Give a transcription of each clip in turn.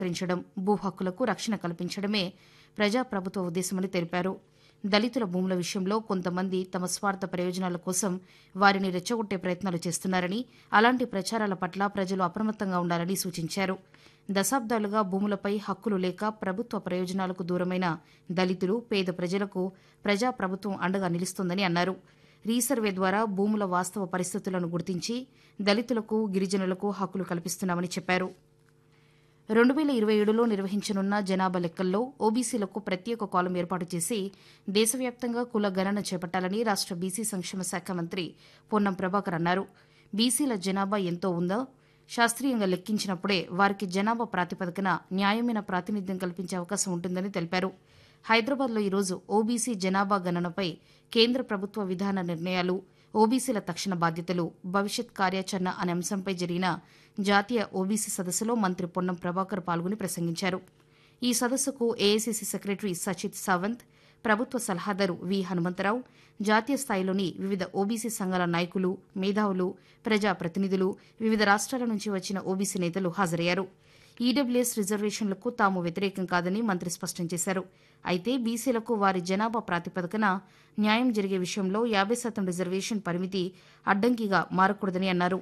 పరిష్కరించడం భూ హక్కులకు రక్షణ కల్పించడమే ప్రజాప్రభుత్వ ఉద్దేశమని తెలిపారు దళితుల భూముల విషయంలో కొంతమంది తమ స్వార్థ ప్రయోజనాల కోసం వారిని రెచ్చగొట్టే ప్రయత్నాలు చేస్తున్నారని అలాంటి ప్రచారాల పట్ల ప్రజలు అప్రమత్తంగా ఉండాలని సూచించారు దశాబ్దాలుగా భూములపై హక్కులు లేక ప్రభుత్వ ప్రయోజనాలకు దూరమైన దళితులు పేద ప్రజలకు ప్రజాప్రభుత్వం అండగా నిలుస్తోందని అన్నారు రీసర్వే ద్వారా భూముల వాస్తవ పరిస్థితులను గుర్తించి దళితులకు గిరిజనులకు హక్కులు కల్పిస్తున్నామని చెప్పారు రెండు వేల ఇరవై ఏడులో నిర్వహించనున్న జనాభా లెక్కల్లో ఓబీసీలకు ప్రత్యేక కాలం ఏర్పాటు చేసి దేశవ్యాప్తంగా కుల గణన చేపట్టాలని రాష్ట బీసీ సంక్షేమ శాఖ మంత్రి పొన్నం ప్రభాకర్ అన్నారు బీసీల జనాభా ఎంతో ఉందో శాస్త్రీయంగా లెక్కించినప్పుడే వారికి జనాభా ప్రాతిపదికన న్యాయమైన ప్రాతినిధ్యం కల్పించే అవకాశం ఉంటుందని తెలిపారు హైదరాబాద్లో ఈరోజు ఓబీసీ జనాభా గణనపై కేంద్ర ప్రభుత్వ విధాన నిర్ణయాలు ఓబీసీల తక్షణ బాధ్యతలు భవిష్యత్ కార్యాచరణ అనే అంశంపై జరిగిన జాతీయ ఓబీసీ సదస్సులో మంత్రి పొన్నం ప్రభాకర్ పాల్గొని ప్రసంగించారు ఈ సదస్సుకు ఏఐసీసీ సెక్రటరీ సచిత్ సావంత్ ప్రభుత్వ సలహాదారు వి హనుమంతరావు జాతీయ స్థాయిలోని వివిధ ఓబీసీ సంఘాల నాయకులు మేధావులు ప్రజాప్రతినిధులు వివిధ రాష్ట్రాల నుంచి వచ్చిన ఓబీసీ నేతలు హాజరయ్యారు ఈడబ్ల్యూఎస్ రిజర్వేషన్లకు తాము వ్యతిరేకం కాదని మంత్రి స్పష్టం చేశారు అయితే బీసీలకు వారి జనాభా ప్రాతిపదికన న్యాయం జరిగే విషయంలో యాబై శాతం రిజర్వేషన్ పరిమితి అడ్డంకిగా మారకూడదని అన్నారు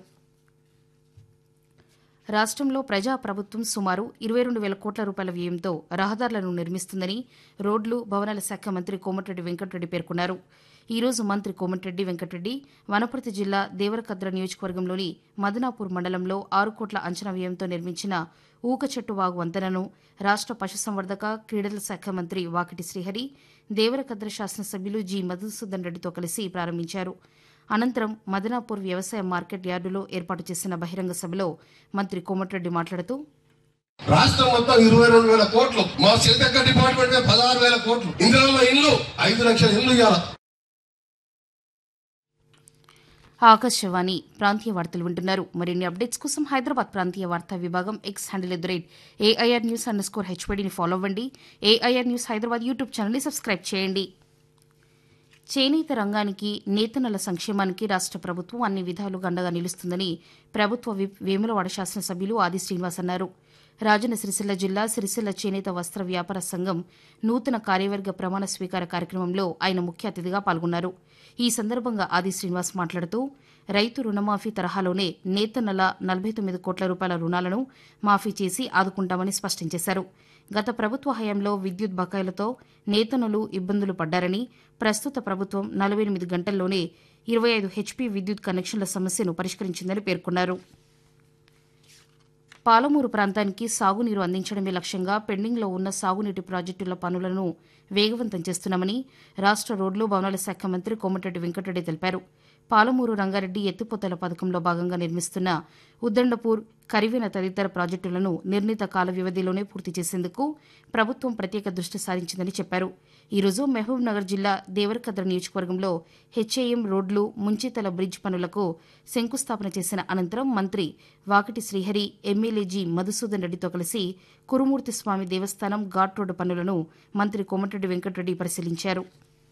రాష్ట్రంలో ప్రజాప్రభుత్వం సుమారు ఇరవై రెండు వేల కోట్ల రూపాయల వ్యయంతో రహదారులను నిర్మిస్తుందని రోడ్లు భవనాల శాఖ మంత్రి కోమటిరెడ్డి వెంకటరెడ్డి పేర్కొన్నారు ఈ రోజు మంత్రి కోమటిరెడ్డి వెంకటరెడ్డి వనపర్తి జిల్లా దేవరకద్ర నియోజకవర్గంలోని మదనాపూర్ మండలంలో ఆరు కోట్ల అంచనా వ్యయంతో నిర్మించిన ఊకచెట్టు వాగు వంతెనను రాష్ట పశుసంవర్ధక క్రీడల శాఖ మంత్రి వాకిటి శ్రీహరి దేవరకద్ర శాసనసభ్యులు జి మధుసూదన్ రెడ్డితో కలిసి ప్రారంభించారు అనంతరం మదనాపూర్ వ్యవసాయ మార్కెట్ యార్డులో ఏర్పాటు చేసిన బహిరంగ సభలో మంత్రి కోమటిరెడ్డి మాట్లాడుతూ రాష్ట్రం మొత్తం ఇరవై రెండు వేల కోట్లు మా సిల్తక్క డిపార్ట్మెంట్ మీద పదహారు వేల కోట్లు ఇందులో ఇల్లు ఐదు లక్షల ఇల్లు ఇవ్వాలి ఆకాశవాణి ప్రాంతీయ వార్తలు వింటున్నారు మరిన్ని అప్డేట్స్ కోసం హైదరాబాద్ ప్రాంతీయ వార్తా విభాగం X handle at the rate AIR news underscore స్కోర్ హెచ్పీడీని ఫాలో అవ్వండి ఏఐఆర్ న్యూస్ హైదరాబాద్ యూట్యూబ్ ఛానల్ని సబ్స్క్రైబ్ చేయండి చేనేత రంగానికి నేతనల సంక్షేమానికి రాష్ట ప్రభుత్వం అన్ని విధాలుగా అండగా నిలుస్తుందని ప్రభుత్వ విప్ వేములవాడ శాసనసభ్యులు ఆది శ్రీనివాస్ అన్నారు రాజన్న సిరిసిల్ల జిల్లా సిరిసిల్ల చేనేత వస్త్ర వ్యాపార సంఘం నూతన కార్యవర్గ ప్రమాణ స్వీకార కార్యక్రమంలో ఆయన ముఖ్య అతిథిగా పాల్గొన్నారు ఈ సందర్భంగా ఆది శ్రీనివాస్ మాట్లాడుతూ రైతు రుణమాఫీ తరహాలోనే నేతన్నల నలభై తొమ్మిది కోట్ల రూపాయల రుణాలను మాఫీ చేసి ఆదుకుంటామని స్పష్టం చేశారు గత ప్రభుత్వ హయాంలో విద్యుత్ బకాయిలతో నేతనులు ఇబ్బందులు పడ్డారని ప్రస్తుత ప్రభుత్వం నలభై ఎనిమిది గంటల్లోనే ఇరవై ఐదు హెచ్పీ విద్యుత్ కనెక్షన్ల సమస్యను పరిష్కరించిందని పేర్కొన్నారు పాలమూరు ప్రాంతానికి సాగునీరు అందించడమే లక్ష్యంగా పెండింగ్లో ఉన్న సాగునీటి ప్రాజెక్టుల పనులను వేగవంతం చేస్తున్నామని రాష్ట రోడ్లు భవనాల శాఖ మంత్రి కోమటిరెడ్డి వెంకటరెడ్డి తెలిపారు పాలమూరు రంగారెడ్డి ఎత్తిపోతల పథకంలో భాగంగా నిర్మిస్తున్న ఉద్దండపూర్ కరివెన తదితర ప్రాజెక్టులను నిర్ణీత కాల వ్యవధిలోనే పూర్తి చేసేందుకు ప్రభుత్వం ప్రత్యేక దృష్టి సారించిందని చెప్పారు ఈ రోజు మహబూబ్ నగర్ జిల్లా దేవరకద్ర నియోజకవర్గంలో హెచ్ఏఎం రోడ్లు ముంచితల బ్రిడ్జ్ పనులకు శంకుస్థాపన చేసిన అనంతరం మంత్రి వాకిటి శ్రీహరి ఎమ్మెల్యే జి మధుసూదన్ రెడ్డితో కలిసి కురుమూర్తి స్వామి దేవస్థానం ఘాట్ రోడ్డు పనులను మంత్రి కోమటిరెడ్డి వెంకటరెడ్డి పరిశీలించారు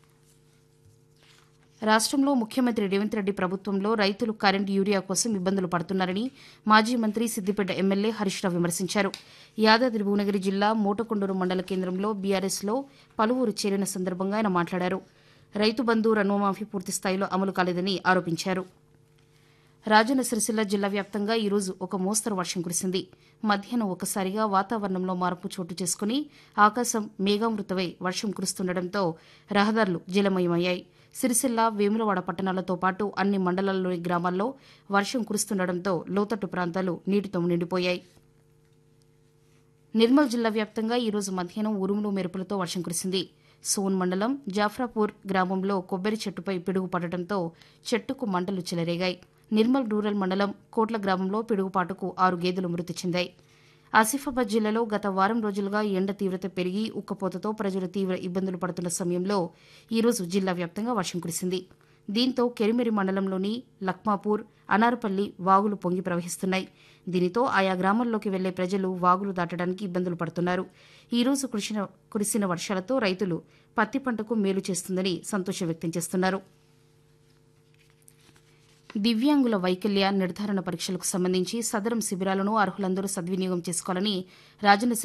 రాష్ట్రంలో ముఖ్యమంత్రి రేవంత్ రెడ్డి ప్రభుత్వంలో రైతులు కరెంటు యూరియా కోసం ఇబ్బందులు పడుతున్నారని మాజీ మంత్రి సిద్దిపేట ఎమ్మెల్యే హరీష్ రావు విమర్శించారు యాదాద్రి భువనగిరి జిల్లా మోటకొండూరు మండల కేంద్రంలో బీఆర్ఎస్లో పలువురు చేరిన సందర్భంగా ఆయన మాట్లాడారు రైతు బంధు రుణమాఫీ పూర్తి స్థాయిలో అమలు కాలేదని ఆరోపించారు రాజన్న సిరిసిల్ల జిల్లా వ్యాప్తంగా ఈరోజు ఒక మోస్తరు వర్షం కురిసింది మధ్యాహ్నం ఒకసారిగా వాతావరణంలో మార్పు చోటు చేసుకుని ఆకాశం మేఘామృతమై వర్షం కురుస్తుండటంతో రహదారులు జలమయమయ్యాయి సిరిసిల్ల వేములవాడ పట్టణాలతో పాటు అన్ని మండలాల్లోని గ్రామాల్లో వర్షం కురుస్తుండటంతో లోతట్టు ప్రాంతాలు నీటితో నిండిపోయాయి నిర్మల్ జిల్లా వ్యాప్తంగా ఈరోజు మధ్యాహ్నం ఉరుములు మెరుపులతో వర్షం కురిసింది సోన్ మండలం జాఫ్రాపూర్ గ్రామంలో కొబ్బరి చెట్టుపై పిడుగు పడటంతో చెట్టుకు మంటలు చెలరేగాయి నిర్మల్ రూరల్ మండలం కోట్ల గ్రామంలో పిడుగుపాటుకు ఆరు గేదెలు మృతి చెందాయి ఆసిఫాబాద్ జిల్లాలో గత వారం రోజులుగా ఎండ తీవ్రత పెరిగి ఉక్కపోతతో ప్రజలు తీవ్ర ఇబ్బందులు పడుతున్న సమయంలో ఈరోజు జిల్లా వ్యాప్తంగా వర్షం కురిసింది దీంతో కెరిమెరి మండలంలోని లక్మాపూర్ అనార్పల్లి వాగులు పొంగి ప్రవహిస్తున్నాయి దీనితో ఆయా గ్రామాల్లోకి వెళ్లే ప్రజలు వాగులు దాటడానికి ఇబ్బందులు పడుతున్నారు ఈ రోజు కురిసిన కురిసిన వర్షాలతో రైతులు పత్తి పంటకు మేలు చేస్తుందని సంతోషం వ్యక్తం చేస్తున్నారు దివ్యాంగుల వైకల్య నిర్ధారణ పరీక్షలకు సంబంధించి సదరం శిబిరాలను అర్హులందరూ సద్వినియోగం చేసుకోవాలని రాజన్న